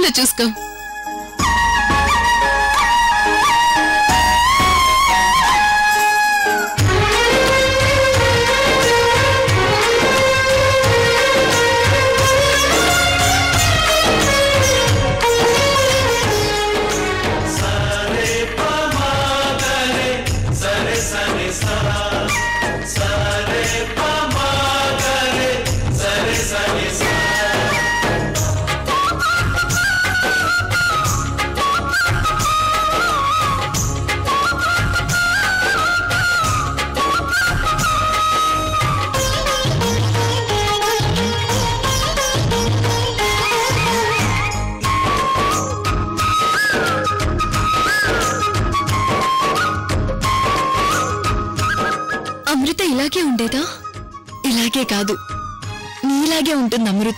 తప్పకుండా చూసుకో అమృత ఇలాగే ఉండేదా ఇలాగే కాదు నీలాగే ఉంటుంది అమృత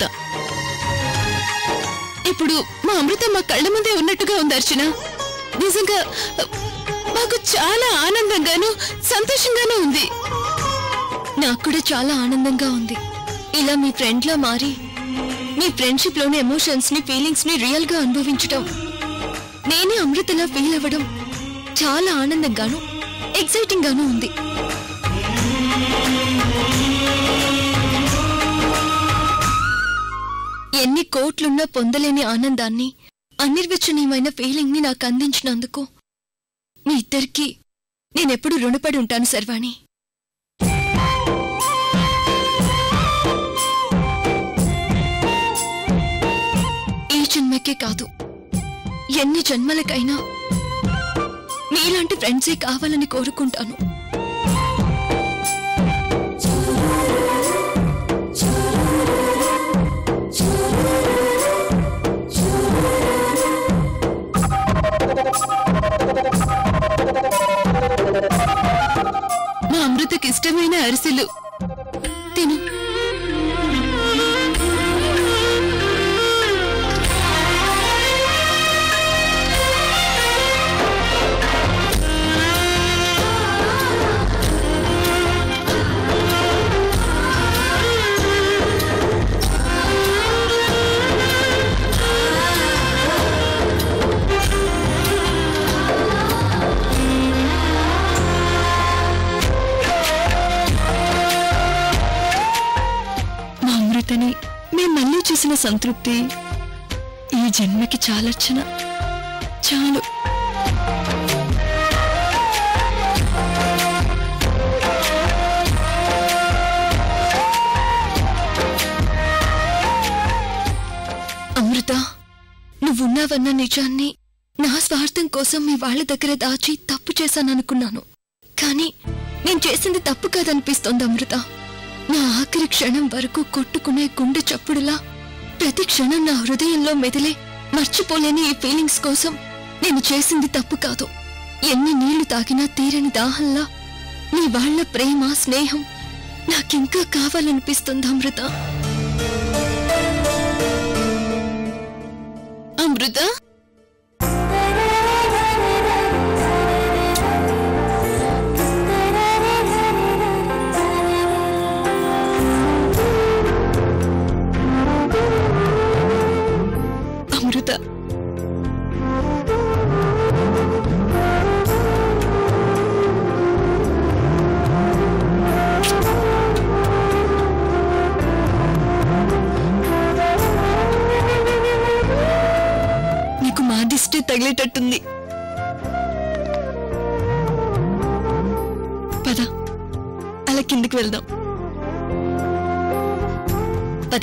ఇప్పుడు మా అమృత మా కళ్ళ ముందే ఉన్నట్టుగా ఉంది అర్చన నిజంగా మాకు చాలా ఆనందంగాను సంతోషంగానూ ఉంది నాకు కూడా చాలా ఆనందంగా ఉంది ఇలా మీ ఫ్రెండ్లా మారి మీ ఫ్రెండ్షిప్ లోని ఎమోషన్స్ ని ఫీలింగ్స్ ని రియల్ గా అనుభవించడం నేనే అమృతలా ఫీల్ అవ్వడం చాలా ఆనందంగాను ఎక్సైటింగ్ గాను ఉంది ఎన్ని కోట్లున్నా పొందలేని ఆనందాన్ని అనిర్వచనీయమైన ఫీలింగ్ ని నాకు అందించినందుకు మీ ఇద్దరికి నేనెప్పుడు రుణపడి ఉంటాను సర్వాణి ఈ జన్మకే కాదు ఎన్ని జన్మలకైనా మీలాంటి ఫ్రెండ్సే కావాలని కోరుకుంటాను మా అమృతకి ఇష్టమైన అరిసెలు తిను మా అమృతని మేం మళ్ళీ చూసిన సంతృప్తి ఈ జన్మకి చాలర్చన చాలు అమృత నువ్వున్నావన్న నిజాన్ని నా స్వార్థం కోసం మీ వాళ్ళ దగ్గర దాచి తప్పు చేశాననుకున్నాను కానీ నేను చేసింది తప్పు కాదనిపిస్తోంది అమృత నా ఆఖరి క్షణం వరకు కొట్టుకునే గుండె చప్పుడులా ప్రతి క్షణం నా హృదయంలో మెదిలే మర్చిపోలేని ఈ ఫీలింగ్స్ కోసం నేను చేసింది తప్పు కాదు ఎన్ని నీళ్లు తాగినా తీరని దాహంలా నీ వాళ్ళ ప్రేమ స్నేహం నాకింకా కావాలనిపిస్తుంది అమృత అమృత అమృత నీకు మా దిష్టి తగిలేటట్టుంది పద అలా కిందికి వెళ్దాం పద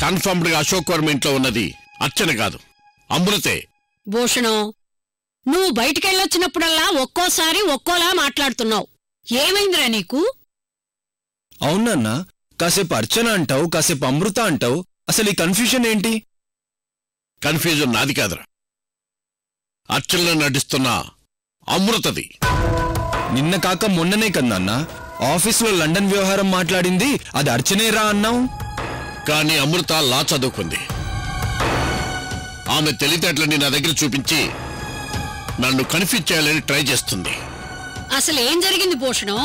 కన్ఫర్మ్డ్ గా అశోక్ వర్మ ఇంట్లో ఉన్నది అర్చన కాదు అమృతే భూషణం నువ్వు బయటికెళ్ళొచ్చినప్పుడల్లా ఒక్కోసారి ఒక్కోలా మాట్లాడుతున్నావు ఏమైందిరా నీకు అవునన్నా కాసేపు అర్చన అంటావు కాసేపు అమృత అంటావు అసలు ఈ కన్ఫ్యూషన్ ఏంటి కన్ఫ్యూజన్ నాది కాదురా అర్చనలో నటిస్తున్న అమృతది నిన్న కాక మొన్ననే కదన్నా ఆఫీస్లో లండన్ వ్యవహారం మాట్లాడింది అది అర్చనేరా అన్నావు కానీ అమృత లా చదువుకుంది ఆమె తెలివితేటలని నా దగ్గర చూపించి నన్ను కన్ఫ్యూజ్ చేయాలని ట్రై చేస్తుంది అసలు ఏం జరిగింది భూషణం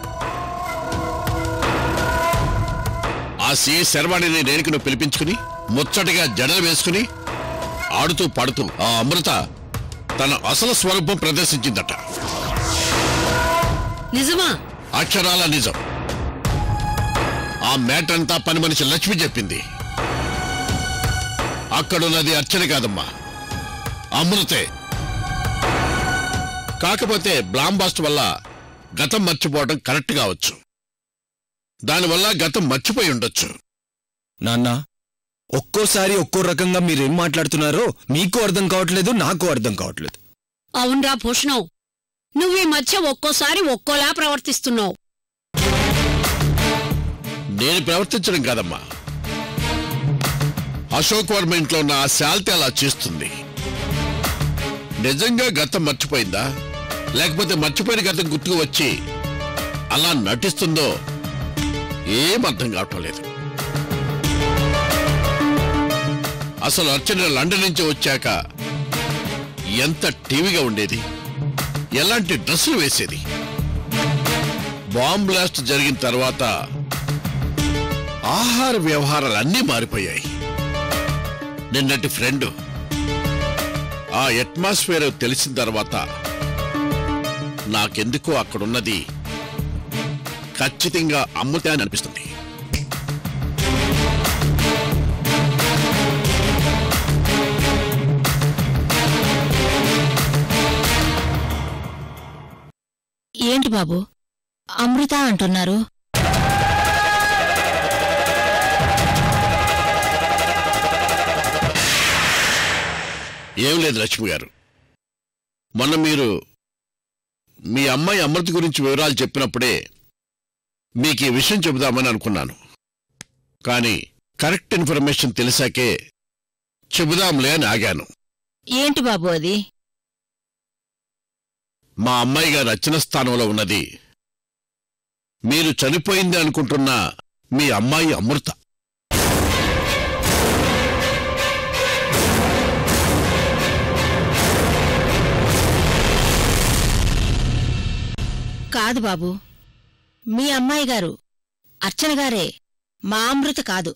ఆ సిఏ శర్వాణిని రేణుకును పిలిపించుకుని ముచ్చటగా జడలు వేసుకుని ఆడుతూ పాడుతూ ఆ అమృత తన అసలు స్వరూపం ప్రదర్శించిందట నిజమా అక్షరాల నిజం ఆ మ్యాటర్ అంతా పని మనిషి లక్ష్మి చెప్పింది అక్కడున్నది అర్చన కాదమ్మా అమృతే కాకపోతే బ్లాంబాస్ట్ వల్ల గతం మర్చిపోవడం కరెక్ట్ కావచ్చు దానివల్ల గతం మర్చిపోయి ఉండొచ్చు నాన్నా ఒక్కోసారి ఒక్కో రకంగా మీరేం మాట్లాడుతున్నారో మీకు అర్థం కావట్లేదు నాకు అర్థం కావట్లేదు అవునరా భూషణం నువ్వు ఈ మధ్య ఒక్కోసారి ఒక్కోలా ప్రవర్తిస్తున్నావు నేను ప్రవర్తించడం కాదమ్మా అశోక్ వర్మ ఇంట్లో ఉన్న ఆ శాల్తి అలా చేస్తుంది నిజంగా గతం మర్చిపోయిందా లేకపోతే మర్చిపోయిన గతం గుర్తుకు వచ్చి అలా నటిస్తుందో ఏం అర్థం కావటం లేదు అసలు అర్చన లండన్ నుంచి వచ్చాక ఎంత టీవీగా ఉండేది ఎలాంటి డ్రెస్సులు వేసేది బాంబ్ బ్లాస్ట్ జరిగిన తర్వాత ఆహార వ్యవహారాలు అన్నీ మారిపోయాయి నిన్నటి ఫ్రెండ్ ఆ అట్మాస్ఫియర్ తెలిసిన తర్వాత నాకెందుకో అక్కడున్నది ఖచ్చితంగా అమృతే అని అనిపిస్తుంది ఏంటి బాబు అమృత అంటున్నారు ఏం లేదు లక్ష్మి గారు మొన్న మీరు మీ అమ్మాయి అమృత గురించి వివరాలు చెప్పినప్పుడే మీకు ఈ విషయం చెబుదామని అనుకున్నాను కానీ కరెక్ట్ ఇన్ఫర్మేషన్ తెలిసాకే చెబుదాంలే అని ఆగాను ఏంటి బాబు అది మా అమ్మాయి గారు రచన స్థానంలో ఉన్నది మీరు చనిపోయింది అనుకుంటున్న మీ అమ్మాయి అమృత కాదు బాబు మీ అమ్మాయి గారు అర్చన గారే మా అమృత కాదు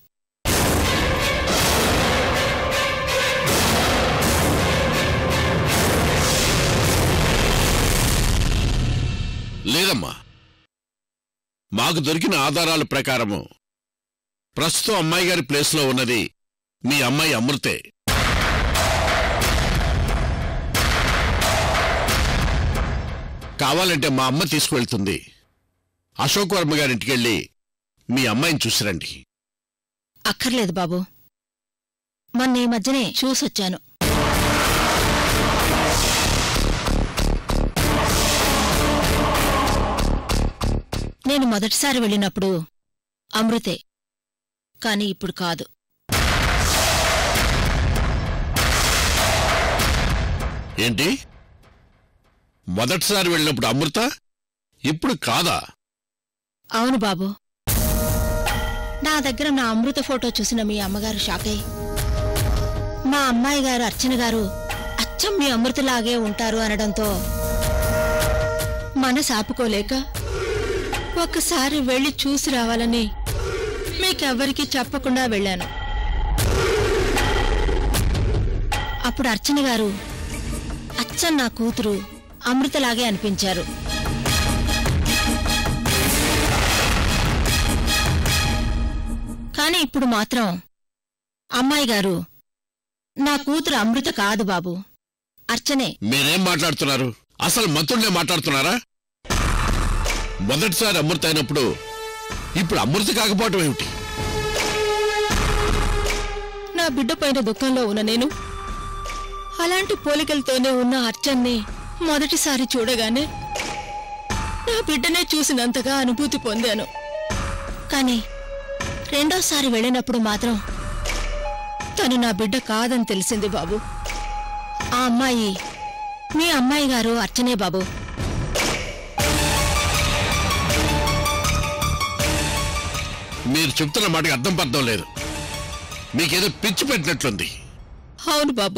లేదమ్మా మాకు దొరికిన ఆధారాల ప్రకారము ప్రస్తుతం అమ్మాయి గారి ప్లేస్లో ఉన్నది మీ అమ్మాయి అమృతే కావాలంటే మా అమ్మ తీసుకువెళ్తుంది అశోక్ వర్మ గారింటికి వెళ్ళి మీ అమ్మాయిని చూసిరండి అక్కర్లేదు బాబు మొన్న ఈ మధ్యనే చూసొచ్చాను నేను మొదటిసారి వెళ్ళినప్పుడు అమృతే కాని ఇప్పుడు కాదు ఏంటి మొదటిసారి వెళ్ళినప్పుడు అమృత ఇప్పుడు కాదా అవును బాబు నా దగ్గర నా అమృత ఫోటో చూసిన మీ అమ్మగారు షాక్ అయ్యి మా అమ్మాయి గారు అర్చన గారు అచ్చం మీ అమృతలాగే ఉంటారు అనడంతో మనసు ఆపుకోలేక ఒక్కసారి వెళ్ళి చూసి రావాలని మీకెవ్వరికీ చెప్పకుండా వెళ్ళాను అప్పుడు అర్చన గారు అచ్చం నా కూతురు అమృతలాగే అనిపించారు కానీ ఇప్పుడు మాత్రం అమ్మాయి గారు నా కూతురు అమృత కాదు బాబు అర్చనే మీరేం మాట్లాడుతున్నారు అసలు మతుండే మాట్లాడుతున్నారా మొదటిసారి అమృత అయినప్పుడు ఇప్పుడు అమృత కాకపోవటం ఏమిటి నా బిడ్డ పైన దుఃఖంలో ఉన్న నేను అలాంటి పోలికలతోనే ఉన్న అర్చన్ని మొదటిసారి చూడగానే నా బిడ్డనే చూసినంతగా అనుభూతి పొందాను కానీ రెండోసారి వెళ్ళినప్పుడు మాత్రం తను నా బిడ్డ కాదని తెలిసింది బాబు ఆ అమ్మాయి మీ అమ్మాయి గారు అర్చనే బాబు మీరు చెప్తున్న మాటకి అర్థం పర్థం లేదు మీకేదో పిచ్చి పెట్టినట్లుంది అవును బాబు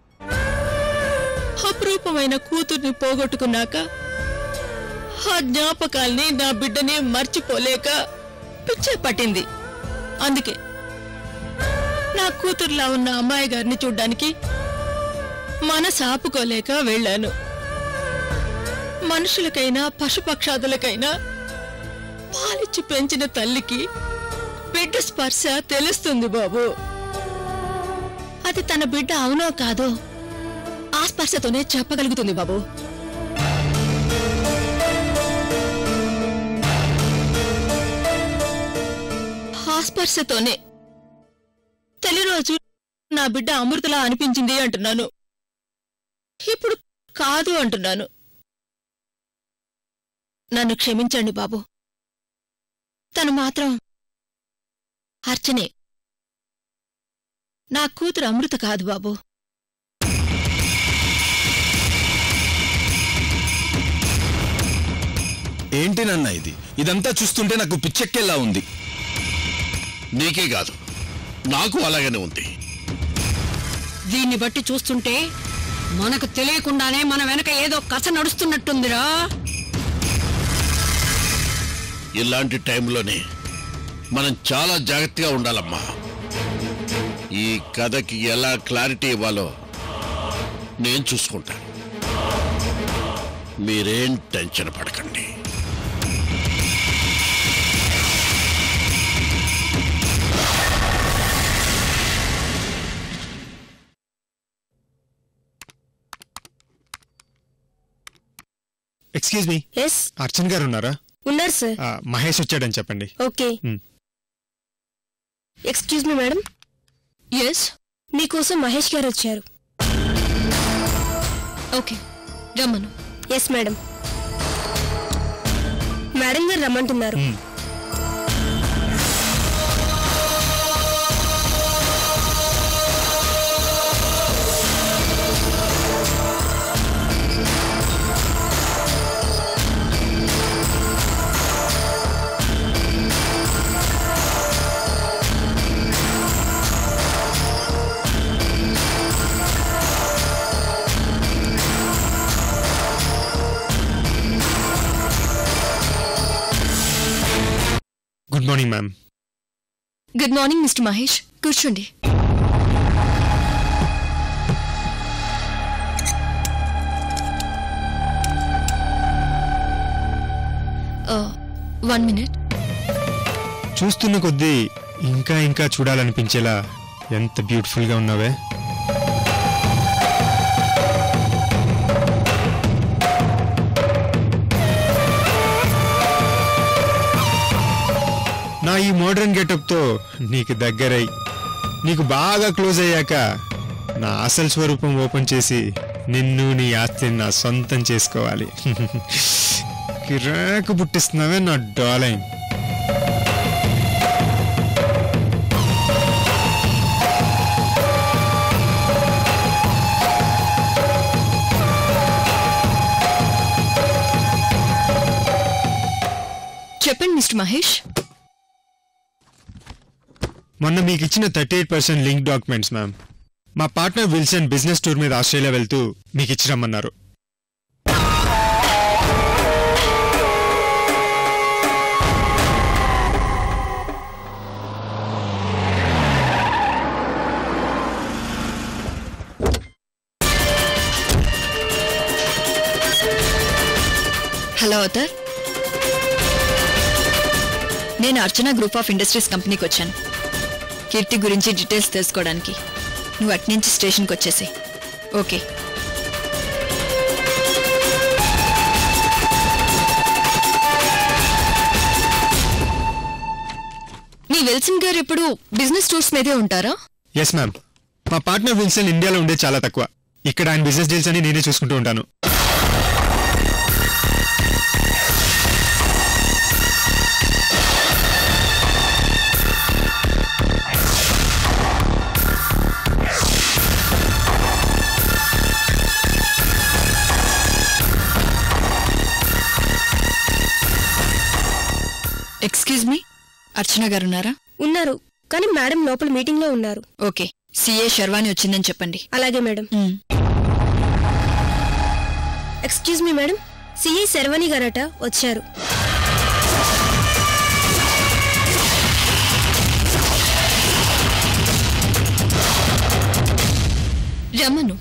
అపురూపమైన కూతుర్ని పోగొట్టుకున్నాక ఆ జ్ఞాపకాల్ని నా బిడ్డని మర్చిపోలేక పిచ్చే పట్టింది అందుకే నా కూతుర్లా ఉన్న అమ్మాయి గారిని చూడ్డానికి మనసు ఆపుకోలేక వెళ్ళాను మనుషులకైనా పశుపక్షాదులకైనా పాలిచ్చి పెంచిన తల్లికి బిడ్డ స్పర్శ తెలుస్తుంది బాబు అది తన బిడ్డ అవునో కాదో ఆ స్పర్శతోనే చెప్పగలుగుతుంది బాబు ఆ స్పర్శతోనే తొలి రోజు నా బిడ్డ అమృతలా అనిపించింది అంటున్నాను ఇప్పుడు కాదు అంటున్నాను నన్ను క్షమించండి బాబు తను మాత్రం అర్చనే నా కూతురు అమృత కాదు బాబు ఏంటి నాన్న ఇది ఇదంతా చూస్తుంటే నాకు పిచ్చెక్కేలా ఉంది నీకే కాదు నాకు అలాగనే ఉంది దీన్ని బట్టి చూస్తుంటే మనకు తెలియకుండానే మన వెనక ఏదో కథ నడుస్తున్నట్టుందిరా ఇలాంటి టైంలోనే మనం చాలా జాగ్రత్తగా ఉండాలమ్మా ఈ కథకి ఎలా క్లారిటీ ఇవ్వాలో నేను చూసుకుంటాను మీరేం టెన్షన్ పడకండి ఎక్స్క్యూజ్ మీ ఎస్ అర్చన్ గారు ఉన్నారా ఉన్నారు సార్ ఆ, మహేష్ వచ్చాడని చెప్పండి okay Hmm. Excuse me madam yes మీకోసం మహేష్ గారు వచ్చారు ఓకే రమ్మను ఎస్ మేడం మేడం గారు రమ్మంటున్నారు Hmm. Good morning ma'am good morning mister Mahesh కూర్చోండి వన్ మినిట్ చూస్తున్న కొద్దీ ఇంకా ఇంకా చూడాలనిపించేలా ఎంత బ్యూటిఫుల్ గా ఉన్నావే నా ఈ మోడర్న్ గెటప్ తో నీకు దగ్గరై నీకు బాగా క్లోజ్ అయ్యాక నా అసలు స్వరూపం ఓపెన్ చేసి నిన్ను నీ ఆస్తిని నా సొంతం చేసుకోవాలి కిరాకు పుట్టిస్తున్నావే నా డాలైన్ చెప్పండి మిస్టర్ మహేష్ మొన్న మీకు ఇచ్చిన thirty eight percent link documents ma'am మా పార్ట్నర్ విల్సన్ బిజినెస్ టూర్ మీద ఆస్ట్రేలియా వెళ్తూ మీకు ఇచ్చిరమ్మన్నారు హలో అతర్ నేను అర్చన గ్రూప్ ఆఫ్ ఇండస్ట్రీస్ కంపెనీకి వచ్చాను కీర్తి గురించి డీటెయిల్స్ తెలుసుకోవడానికి నువ్వు అట్నుంచి స్టేషన్కి వచ్చేసి ఓకే మీ విల్సన్ గారు ఎప్పుడు బిజినెస్ టూర్స్ మీదే ఉంటారా ఎస్ మ్యామ్ మా పార్ట్నర్ విన్సెన్ ఇండియాలో ఉండే చాలా తక్కువ ఇక్కడ ఆయన బిజినెస్ డీల్స్ అని నేనే చూసుకుంటూ ఉంటాను ఎక్స్క్యూజ్ మీ అర్చన గారు ఉన్నారా ఉన్నారు కానీ మేడం లోపల మీటింగ్ లో ఉన్నారు ఓకే సిఏ శర్వాణి వచ్చిందని చెప్పండి అలాగే మేడం మ్, excuse me madam CI Sharvani గారట వచ్చారు రమను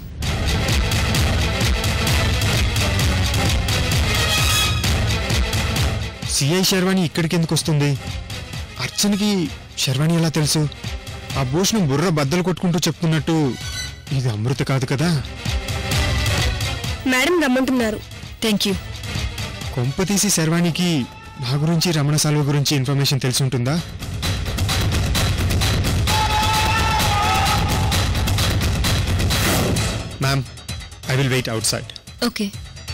సిఐ శర్వాణి ఇక్కడికి ఎందుకు వస్తుంది అర్చనకి శర్వాణి ఎలా తెలుసు ఆ భూషణం బుర్ర బద్దలు కొట్టుకుంటూ చెప్తున్నట్టు ఇది అమృత కాదు కదా మేడం రమ్మంటున్నారు థ్యాంక్ యూ కొంప తీసి శర్వాణికి నా గురించి రమణ సాల్వ గురించి ఇన్ఫర్మేషన్ తెలిసి ఉంటుందా ma'am I will wait outside okay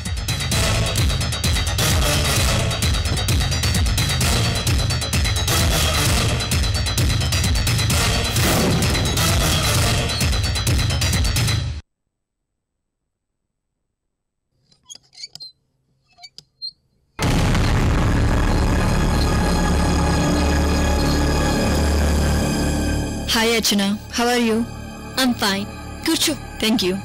hi Archana how are you I'm fine కూర్చో థ్యాంక్ యూ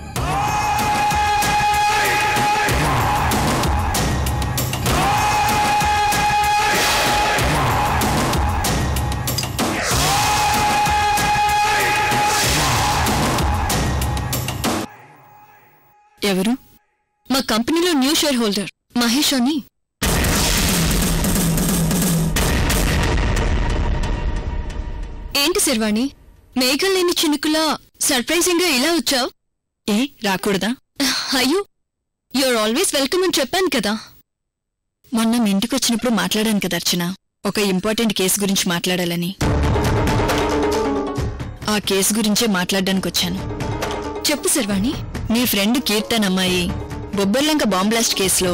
ఎవరు మా కంపెనీలో న్యూ షేర్ హోల్డర్ మహేష్ అని ఏంటి శర్వాణి మేఘం లేని చినుకులా సర్ప్రైజింగ్ గా ఇలా వచ్చావు ఏ రాకూడదా అయ్యో యూఆర్ ఆల్వేస్ వెల్కమ్ అని చెప్పాను కదా మొన్న మీ ఇంటికి వచ్చినప్పుడు మాట్లాడాను కదా అర్చన ఒక ఇంపార్టెంట్ కేసు గురించి మాట్లాడాలని ఆ కేసు గురించే మాట్లాడడానికి వచ్చాను చెప్పు శర్వాణి మీ ఫ్రెండ్ కీర్తన్ అమ్మాయి బొబ్బర్లంక బాంబ్ బ్లాస్ట్ కేసులో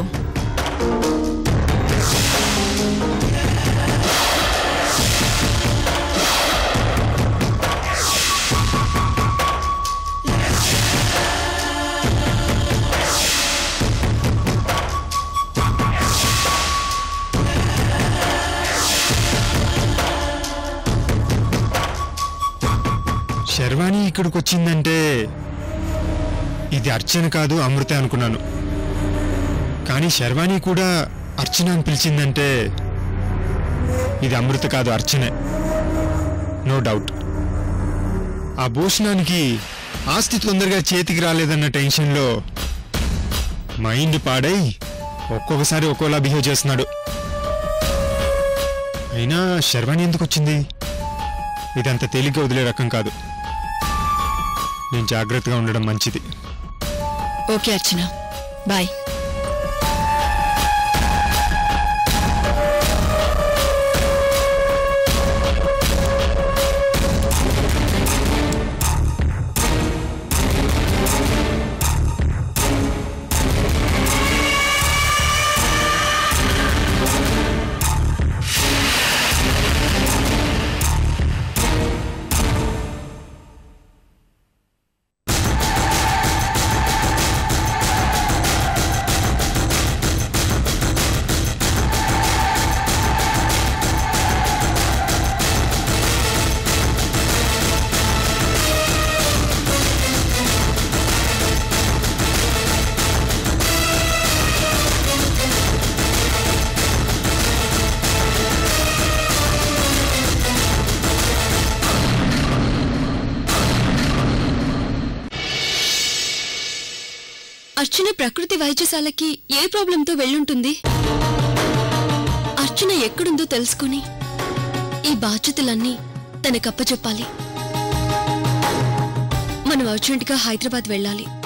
శర్వాణి ఇక్కడికి వచ్చిందంటే ఇది అర్చన కాదు అమృత అనుకున్నాను కానీ శర్వాణి కూడా అర్చన అని పిలిచిందంటే ఇది అమృత కాదు అర్చనే నో డౌట్ ఆ భూషణానికి ఆస్తి తొందరగా చేతికి రాలేదన్న టెన్షన్లో మైండ్ పాడై ఒక్కొక్కసారి ఒక్కోలా బిహేవ్ చేస్తున్నాడు అయినా శర్వాణి ఎందుకు వచ్చింది ఇదంత తేలిగ్గా వదిలే రకం కాదు నేను జాగ్రత్తగా ఉండడం మంచిది ఓకే అర్చన బాయ్ అర్చన ప్రకృతి వైద్యశాలకి ఏ ప్రాబ్లంతో వెళ్ళుంటుంది అర్చన ఎక్కడుందో తెలుసుకుని ఈ బాధ్యతలన్నీ తనకప్పచెప్పాలి మనం అర్జెంటుగా హైదరాబాద్ వెళ్ళాలి